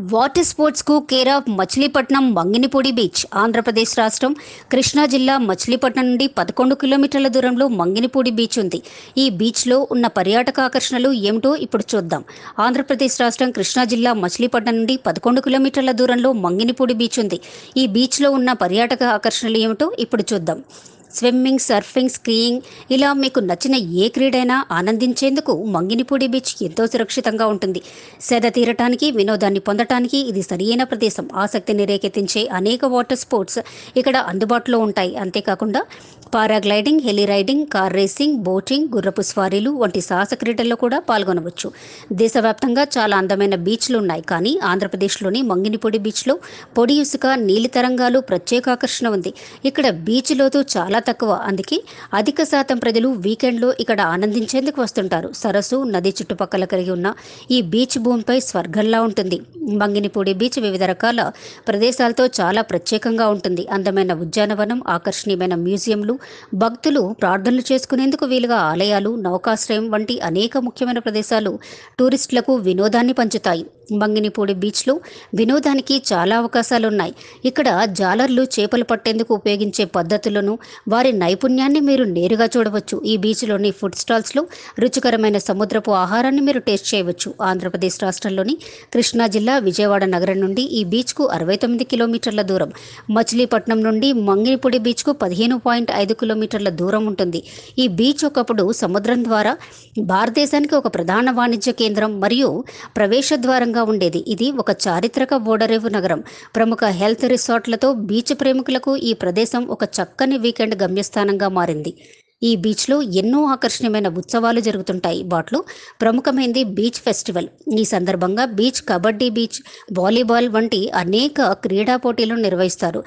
water స్పోర్ట్స్కు care of Machilipatnam Manginapudi beach Andhra Pradesh రాష్ట్రం కృష్ణా జిల్లా మచిలీపట్నం నుండి పదకొండు కిలోమీటర్ల దూరంలో మంగినిపూడి బీచ్ ఉంది ఈ బీచ్లో ఉన్న పర్యాటక ఆకర్షణలు ఏమిటో ఇప్పుడు చూద్దాం ఆంధ్రప్రదేశ్ రాష్ట్రం కృష్ణా జిల్లా మచిలీపట్నం నుండి పదకొండు కిలోమీటర్ల దూరంలో మంగినిపూడి బీచ్ ఉంది ఈ బీచ్లో ఉన్న పర్యాటక ఆకర్షణలు ఏమిటో ఇప్పుడు చూద్దాం స్విమ్మింగ్ సర్ఫింగ్ స్కీయింగ్ ఇలా మీకు నచ్చిన ఏ క్రీడైనా ఆనందించేందుకు మంగినిపూడి బీచ్ ఎంతో సురక్షితంగా ఉంటుంది సేద తీరటానికి వినోదాన్ని పొందటానికి ఇది సరియైన ప్రదేశం ఆసక్తిని రేకెత్తించే అనేక వాటర్ స్పోర్ట్స్ ఇక్కడ అందుబాటులో ఉంటాయి అంతేకాకుండా paragliding heli riding car racing boating గుర్రపు స్వారీలు వంటి సాహస క్రీడల్లో కూడా పాల్గొనవచ్చు దేశవ్యాప్తంగా చాలా అందమైన బీచ్లు ఉన్నాయి కానీ ఆంధ్రప్రదేశ్లోని మంగినిపూడి బీచ్లో పొడి ఇసుక నీలి తరంగాలు ప్రత్యేక ఆకర్షణ ఉంది ఇక్కడ బీచ్ లోతు చాలా తక్కువ అందుకే అధిక శాతం ప్రజలు వీకెండ్లో ఇక్కడ ఆనందించేందుకు వస్తుంటారు సరస్సు నది చుట్టుపక్కల కలిగి ఉన్న ఈ బీచ్ భూమిపై స్వర్గంలా ఉంటుంది మంగినిపూడి బీచ్ వివిధ రకాల ప్రదేశాలతో చాలా ప్రత్యేకంగా ఉంటుంది అందమైన ఉద్యానవనం ఆకర్షణీయమైన మ్యూజియంలు భక్తులు ప్రార్థనలు చేసుకునేందుకు వీలుగా ఆలయాలు నౌకాశ్రయం వంటి అనేక ముఖ్యమైన ప్రదేశాలు టూరిస్టులకు వినోదాన్ని పంచుతాయి మంగినిపూడి బీచ్లో వినోదానికి చాలా అవకాశాలు ఉన్నాయి ఇక్కడ జాలర్లు చేపలు పట్టేందుకు ఉపయోగించే పద్ధతులను వారి నైపుణ్యాన్ని మీరు నేరుగా చూడవచ్చు ఈ బీచ్లోని ఫుడ్ స్టాల్స్లో రుచికరమైన సముద్రపు ఆహారాన్ని మీరు టేస్ట్ చేయవచ్చు ఆంధ్రప్రదేశ్ రాష్ట్రంలోని కృష్ణా జిల్లా విజయవాడ నగరం నుండి ఈ బీచ్కు అరవై తొమ్మిది కిలోమీటర్ల దూరం మచిలీపట్నం నుండి మంగినిపూడి బీచ్కు పదిహేను పాయింట్ ఐదు కిలోమీటర్ల దూరం ఉంటుంది ఈ బీచ్ ఒకప్పుడు సముద్రం ద్వారా భారతదేశానికి ఒక ప్రధాన వాణిజ్య కేంద్రం మరియు ప్రవేశ ద్వారంగా ఉండేది ఇది ఒక చారిత్రక ఓడరేవు నగరం ప్రముఖ హెల్త్ రిసార్ట్లతో బీచ్ ప్రేమికులకు ఈ ప్రదేశం ఒక చక్కని వీకెండ్ గమ్యస్థానంగా మారింది ఈ బీచ్లో ఎన్నో ఆకర్షణీయమైన ఉత్సవాలు జరుగుతుంటాయి వాటిలో ప్రముఖమైనది బీచ్ ఫెస్టివల్ ఈ సందర్భంగా బీచ్ కబడ్డీ బీచ్ వాలీబాల్ వంటి అనేక క్రీడా పోటీలను నిర్వహిస్తారు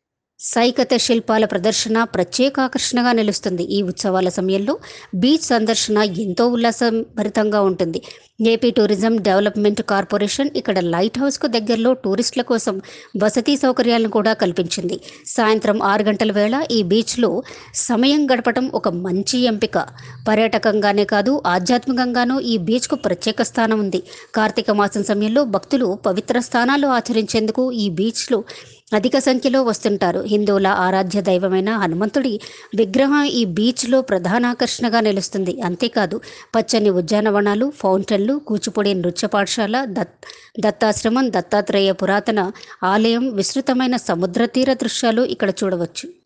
సైకత శిల్పాల ప్రదర్శన ప్రత్యేక ఆకర్షణగా నిలుస్తుంది ఈ ఉత్సవాల సమయంలో బీచ్ సందర్శన ఎంతో ఉల్లాసభరితంగా ఉంటుంది ఏపీ టూరిజం డెవలప్మెంట్ కార్పొరేషన్ ఇక్కడ లైట్ హౌస్కు దగ్గరలో టూరిస్టుల కోసం వసతి సౌకర్యాలను కూడా కల్పించింది సాయంత్రం ఆరు గంటల వేళ ఈ బీచ్లో సమయం గడపటం ఒక మంచి ఎంపిక పర్యాటకంగానే కాదు ఆధ్యాత్మికంగానూ ఈ బీచ్కు ప్రత్యేక స్థానం ఉంది కార్తీక మాసం సమయంలో భక్తులు పవిత్ర స్థానాలు ఆచరించేందుకు ఈ బీచ్లో అధిక సంఖ్యలో వస్తుంటారు హిందువుల ఆరాధ్య దైవమైన హనుమంతుడి విగ్రహం ఈ బీచ్లో ప్రధాన ఆకర్షణగా నిలుస్తుంది అంతేకాదు పచ్చని ఉద్యానవనాలు ఫౌంటైన్లు కూచిపూడి నృత్య పాఠశాల దత్ దత్తాశ్రమం దత్తాత్రేయ పురాతన ఆలయం విస్తృతమైన సముద్ర తీర దృశ్యాలు ఇక్కడ చూడవచ్చు